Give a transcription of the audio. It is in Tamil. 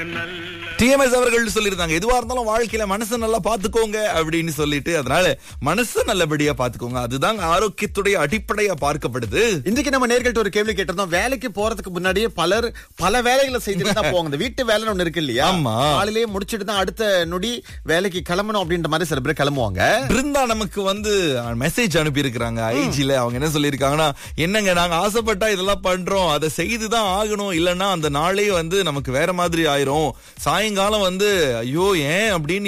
டிஎம்எஸ் அவர்கள் சொல்லியிருந்தாங்க எதுவா இருந்தாலும் வாழ்க்கையில மனசை நல்லா பாத்துக்கோங்க அப்படின்னு சொல்லிட்டு அதனால மனசை நல்லபடியா பாத்துக்கோங்க அதுதான் ஆரோக்கியத்துடைய அடிப்படையா பார்க்கப்படுது இன்றைக்கு நம்ம நேர்கள்ட்ட ஒரு கேள்வி கேட்டிருந்தோம் வேலைக்கு போறதுக்கு முன்னாடியே பலர் பல வேலைகளை செய்துட்டு தான் போவாங்க இந்த வீட்டு வேலை ஒண்ணு இருக்கு இல்லையா ஆமா. காலையிலேயே முடிச்சிட்டு தான் அடுத்த நொடி வேலைக்கு கிளம்பணும் அப்படின்ற மாதிரி சில பேர் கிளம்புவாங்க பிருந்தா நமக்கு வந்து மெசேஜ் அனுப்பி இருக்கிறாங்க ஐஜில அவங்க என்ன சொல்லியிருக்காங்கன்னா என்னங்க நாங்க ஆசைப்பட்டா இதெல்லாம் பண்றோம் அதை செய்துதான் ஆகணும் இல்லைன்னா அந்த நாளே வந்து நமக்கு வேற மாதிரி ஆயிரும் சாயங்காலம் வந்து ஐயோ ஏன் அப்படின்னு